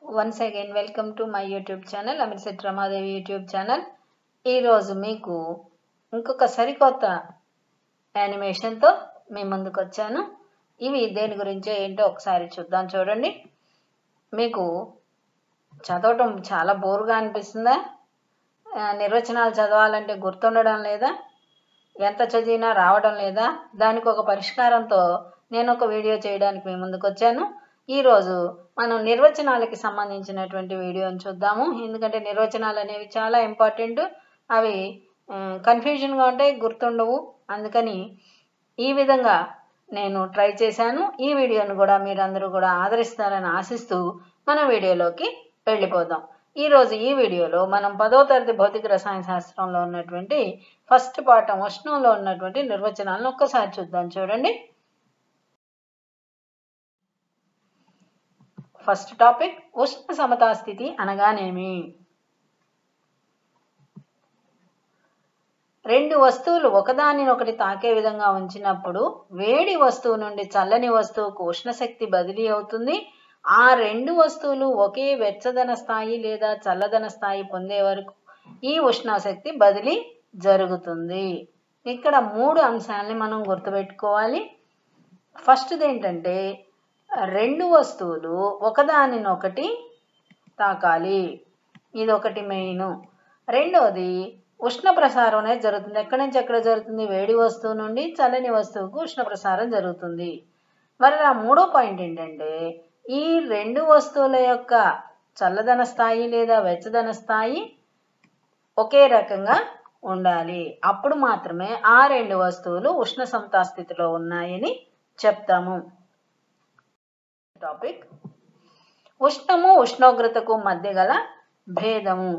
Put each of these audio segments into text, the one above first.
once again welcome to my YouTube channel అమిర్సెట్ Ramadevi YouTube channel ఈరోజు మీకు ఇంకొక సరికొత్త యానిమేషన్తో మీ ముందుకు వచ్చాను ఇవి దేని గురించో ఏంటో ఒకసారి చూద్దాం చూడండి మీకు చదవటం చాలా బోరుగా అనిపిస్తుందా ఆ, నిర్వచనాలు చదవాలంటే గుర్తుండడం లేదా ఎంత చదివినా రావడం లేదా దానికి ఒక పరిష్కారంతో నేను ఒక వీడియో చేయడానికి మీ ముందుకు వచ్చాను ఈరోజు మనం నిర్వచనాలకి సంబంధించినటువంటి వీడియోని చూద్దాము ఎందుకంటే నిర్వచనాలు అనేవి చాలా ఇంపార్టెంట్ అవి కన్ఫ్యూజన్గా ఉంటాయి గుర్తుండవు అందుకని ఈ విధంగా నేను ట్రై చేశాను ఈ వీడియోను కూడా మీరందరూ కూడా ఆదరిస్తారని ఆశిస్తూ మన వీడియోలోకి వెళ్ళిపోదాం ఈరోజు ఈ వీడియోలో మనం పదో తరగతి భౌతిక రసాయన శాస్త్రంలో ఉన్నటువంటి ఫస్ట్ పాఠం ఉష్ణంలో ఉన్నటువంటి నిర్వచనాలను ఒక్కసారి చూద్దాం చూడండి ఫస్ట్ టాపిక్ ఉష్ణ సమతా స్థితి అనగానేమి రెండు వస్తువులు ఒకదానినొకటి తాకే విధంగా ఉంచినప్పుడు వేడి వస్తువు నుండి చల్లని వస్తువుకు ఉష్ణశక్తి బదిలీ అవుతుంది ఆ రెండు వస్తువులు ఒకే వెచ్చదన స్థాయి లేదా చల్లదన స్థాయి పొందే వరకు ఈ ఉష్ణశక్తి బదిలీ జరుగుతుంది ఇక్కడ మూడు అంశాలని మనం గుర్తుపెట్టుకోవాలి ఫస్ట్ది ఏంటంటే రెండు వస్తువులు ఒకదానినొకటి తాకాలి ఇది ఒకటి మెయిన్ రెండవది ఉష్ణ ప్రసారం అనేది జరుగుతుంది ఎక్కడి నుంచి ఎక్కడ జరుగుతుంది వేడి వస్తువు నుండి చల్లని వస్తువుకు ఉష్ణ ప్రసారం జరుగుతుంది మరి ఆ మూడో పాయింట్ ఏంటంటే ఈ రెండు వస్తువుల యొక్క చల్లదన స్థాయి లేదా వెచ్చదన స్థాయి ఒకే రకంగా ఉండాలి అప్పుడు మాత్రమే ఆ రెండు వస్తువులు ఉష్ణ సమతా స్థితిలో ఉన్నాయని చెప్తాము టాపిక్ ఉష్ణము ఉష్ణోగ్రతకు మధ్య గల భేదము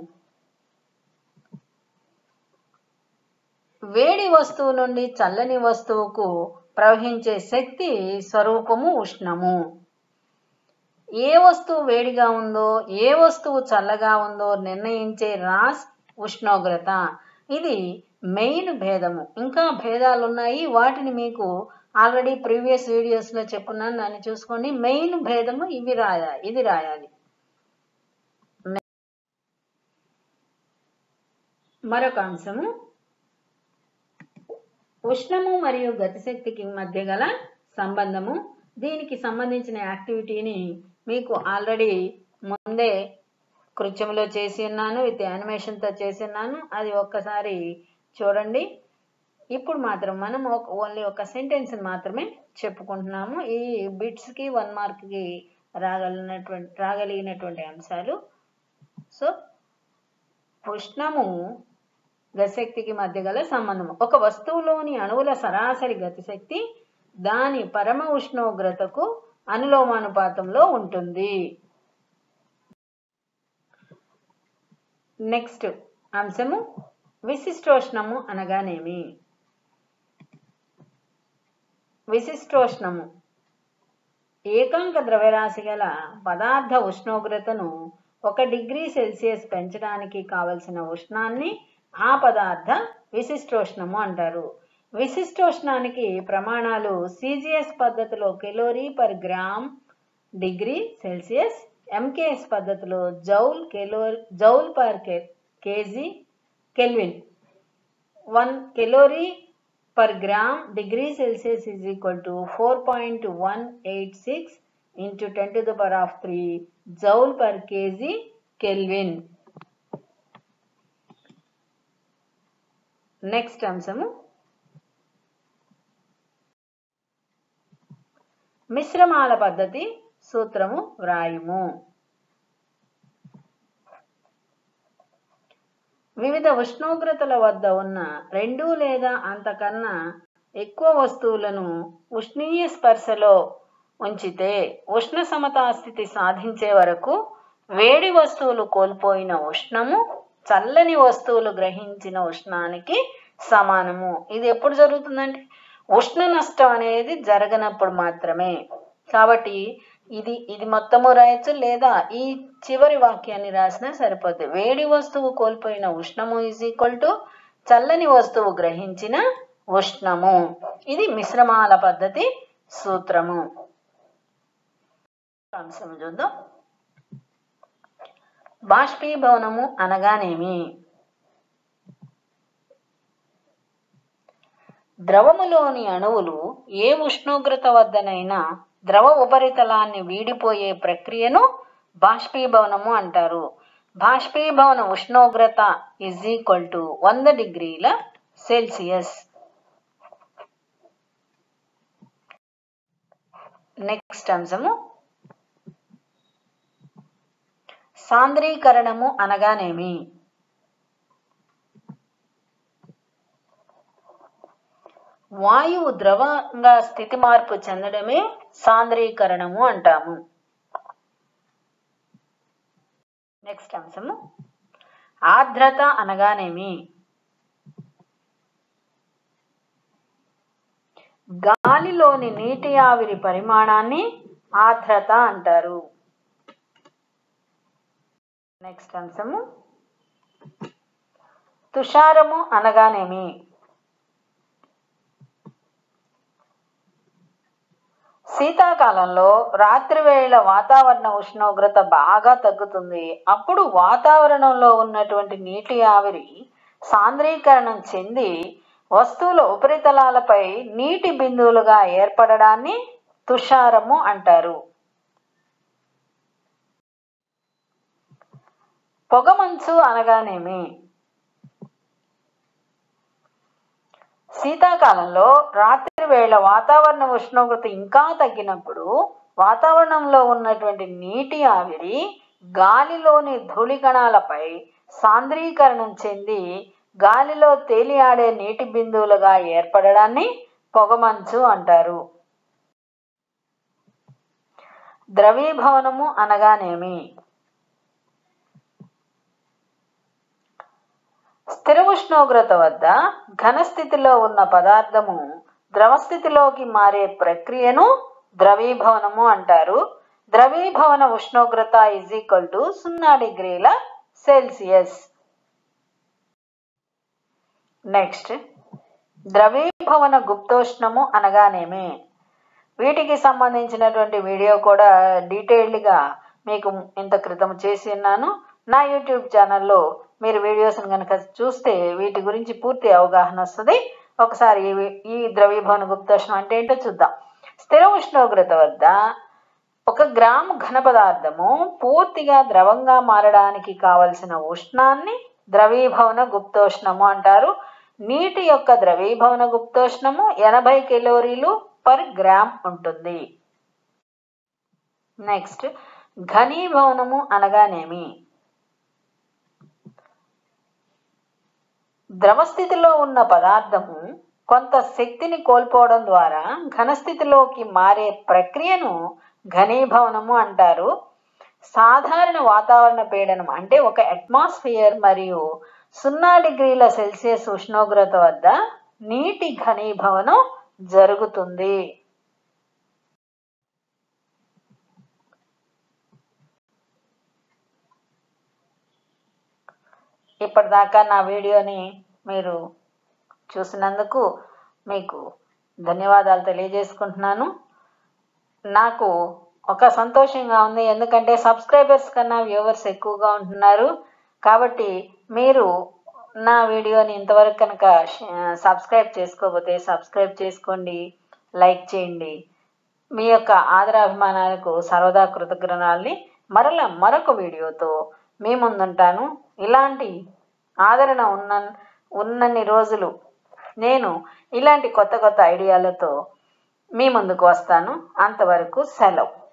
వేడి వస్తువు నుండి చల్లని వస్తువుకు ప్రవహించే శక్తి స్వరూపము ఉష్ణము ఏ వస్తువు వేడిగా ఉందో ఏ వస్తువు చల్లగా ఉందో నిర్ణయించే రాస్ ఉష్ణోగ్రత ఇది మెయిన్ భేదము ఇంకా భేదాలు ఉన్నాయి వాటిని మీకు ఆల్రెడీ ప్రీవియస్ వీడియోస్లో చెప్పున్నాను దాన్ని చూసుకోండి మెయిన్ భేదము ఇవి రాయాలి ఇది రాయాలి మరొక అంశము ఉష్ణము మరియు గతిశక్తికి మధ్య గల సంబంధము దీనికి సంబంధించిన యాక్టివిటీని మీకు ఆల్రెడీ ముందే కృత్యంలో చేసి ఉన్నాను విత్ యానిమేషన్తో చేసి ఉన్నాను అది ఒక్కసారి చూడండి ఇప్పుడు మాత్రం మనం ఒక ఓన్లీ ఒక సెంటెన్స్ మాత్రమే చెప్పుకుంటున్నాము ఈ బిట్స్కి వన్ మార్క్కి రాగలిగినటువంటి రాగలిగినటువంటి అంశాలు సో ఉష్ణము గతిశక్తికి మధ్య గల సంబంధం ఒక వస్తువులోని అణువుల సరాసరి గతిశక్తి దాని పరమ ఉష్ణోగ్రతకు అనులోమానుపాతంలో ఉంటుంది నెక్స్ట్ అంశము విశిష్టోష్ణము అనగానేమి విశిష్టోష్ణము ఏకాంక ద్రవ్యరాశి గల పదార్థ ఉష్ణోగ్రతను ఒక డిగ్రీ సెల్సియస్ పెంచడానికి కావలసిన ఉష్ణాన్ని ఆ పదార్థ విశిష్టోష్ణము అంటారు విశిష్టోష్ణానికి ప్రమాణాలు సిజిఎస్ పద్ధతిలో calorie per gram degree Celsius MKS పద్ధతిలో joule kilo joule per K KG kelvin one calorie per gram degree Celsius is equal to four point one eight six into ten to the power of three joule per KG kelvin next అంశము మిశ్రమాల పద్ధతి సూత్రము వ్రాయుము వివిధ ఉష్ణోగ్రతల వద్ద ఉన్న రెండు లేదా అంతకన్నా ఎక్కువ వస్తువులను ఉష్ణీయ స్పర్శలో ఉంచితే ఉష్ణ సమతా స్థితి సాధించే వరకు వేడి వస్తువులు కోల్పోయిన ఉష్ణము చల్లని వస్తువులు గ్రహించిన ఉష్ణానికి సమానము ఇది ఎప్పుడు జరుగుతుందంటే ఉష్ణ నష్టం అనేది జరగనప్పుడు మాత్రమే కాబట్టి ఇది ఇది మొత్తము రాయొచ్చు లేదా ఈ చివరి వాక్యాన్ని రాసినా సరిపోద్ది వేడి వస్తువు కోల్పోయిన ఉష్ణము ఈజ్ ఈక్వల్ టు చల్లని వస్తువు గ్రహించిన ఉష్ణము ఇది మిశ్రమాల పద్ధతి సూత్రము అంశం చూద్దాం బాష్పీభవనము అనగానేమి ద్రవములోని అణువులు ఏ ఉష్ణోగ్రత వద్దనైనా ద్రవ ఉపరితలాన్ని వీడిపోయే ప్రక్రియను బాష్పీభవనము అంటారు బాష్పీభవన ఉష్ణోగ్రత ఇజ్ ఈక్వల్ టు వంద డిగ్రీల సెల్సియస్ నెక్స్ట్ అంశము సాంద్రీకరణము అనగానేమి వాయువు ద్రవంగా స్థితి మార్పు చెందడమే సాంద్రీకరణము అంటాము నెక్స్ట్ అంశము ఆర్ద్రత అనగానేమి గాలిలోని నీటి ఆవిరి పరిమాణాన్ని ఆర్ద్రత అంటారు నెక్స్ట్ అంశము తుషారము అనగానేమి శీతాకాలంలో రాత్రి వేళ వాతావరణ ఉష్ణోగ్రత బాగా తగ్గుతుంది అప్పుడు వాతావరణంలో ఉన్నటువంటి నీటి ఆవిరి సాంద్రీకరణం చెంది వస్తువుల ఉపరితలాలపై నీటి బిందువులుగా ఏర్పడడాన్ని తుషారము అంటారు పొగమంచు అనగానేమి శీతాకాలంలో రాత్రి వేళ వాతావరణ ఉష్ణోగ్రత ఇంకా తగ్గినప్పుడు వాతావరణంలో ఉన్నటువంటి నీటి ఆవిరి గాలిలోని ధూళి కణాలపై సాంద్రీకరణం చెంది గాలిలో తేలియాడే నీటి బిందువులుగా ఏర్పడడాన్ని పొగమంచు అంటారు ద్రవీభవనము అనగానేమి స్థిర ఉష్ణోగ్రత వద్ద ఘనస్థితిలో ఉన్న పదార్థము ద్రవస్థితిలోకి మారే ప్రక్రియను ద్రవీభవనము అంటారు ద్రవీభవన ఉష్ణోగ్రత ఇజ్ ఈక్వల్ టు సున్నా డిగ్రీల సెల్సియస్ నెక్స్ట్ ద్రవీభవన గుప్తోష్ణము అనగానేమి వీటికి సంబంధించినటువంటి వీడియో కూడా డీటెయిల్డ్గా మీకు ఇంత క్రితం చేసి ఉన్నాను నా యూట్యూబ్ ఛానల్లో మీరు వీడియోస్ని కనుక చూస్తే వీటి గురించి పూర్తి అవగాహన వస్తుంది ఒకసారి ఈ- ఈ ద్రవీభవన గుప్తోష్ణం అంటే ఏంటో చూద్దాం స్థిర ఉష్ణోగ్రత వద్ద ఒక గ్రాము ఘన పదార్థము పూర్తిగా ద్రవంగా మారడానికి కావలసిన ఉష్ణాన్ని ద్రవీభవన గుప్తోష్ణము అంటారు నీటి యొక్క ద్రవీభవన గుప్తోష్ణము ఎనభై కెలోరీలు పర్ గ్రామ్ ఉంటుంది నెక్స్ట్ ఘనీభవనము అనగానేమి ద్రవస్థితిలో ఉన్న పదార్థము కొంత శక్తిని కోల్పోవడం ద్వారా ఘనస్థితిలోకి మారే ప్రక్రియను ఘనీభవనము అంటారు సాధారణ వాతావరణ పీడనం అంటే ఒక అట్మాస్ఫియర్ మరియు సున్నా డిగ్రీల సెల్సియస్ ఉష్ణోగ్రత వద్ద నీటి ఘనీభవనం జరుగుతుంది ఇప్పటిదాకా నా వీడియోని మీరు చూసినందుకు మీకు ధన్యవాదాలు తెలియజేసుకుంటున్నాను నాకు ఒక సంతోషంగా ఉంది ఎందుకంటే సబ్స్క్రైబర్స్ కన్నా వ్యూవర్స్ ఎక్కువగా ఉంటున్నారు కాబట్టి మీరు నా వీడియోని ఇంతవరకు కనుక సబ్స్క్రైబ్ చేసుకోకపోతే సబ్స్క్రైబ్ చేసుకోండి లైక్ చేయండి మీ యొక్క ఆదరాభిమానాలకు సర్వదా కృతజ్ఞనాల్ని మరలా మరొక వీడియోతో మీ ముందుంటాను ఇలాంటి ఆదరణ ఉన్న ఉన్నన్ని రోజులు నేను ఇలాంటి కొత్త కొత్త ఐడియాలతో మీ ముందుకు వస్తాను అంతవరకు సెలవు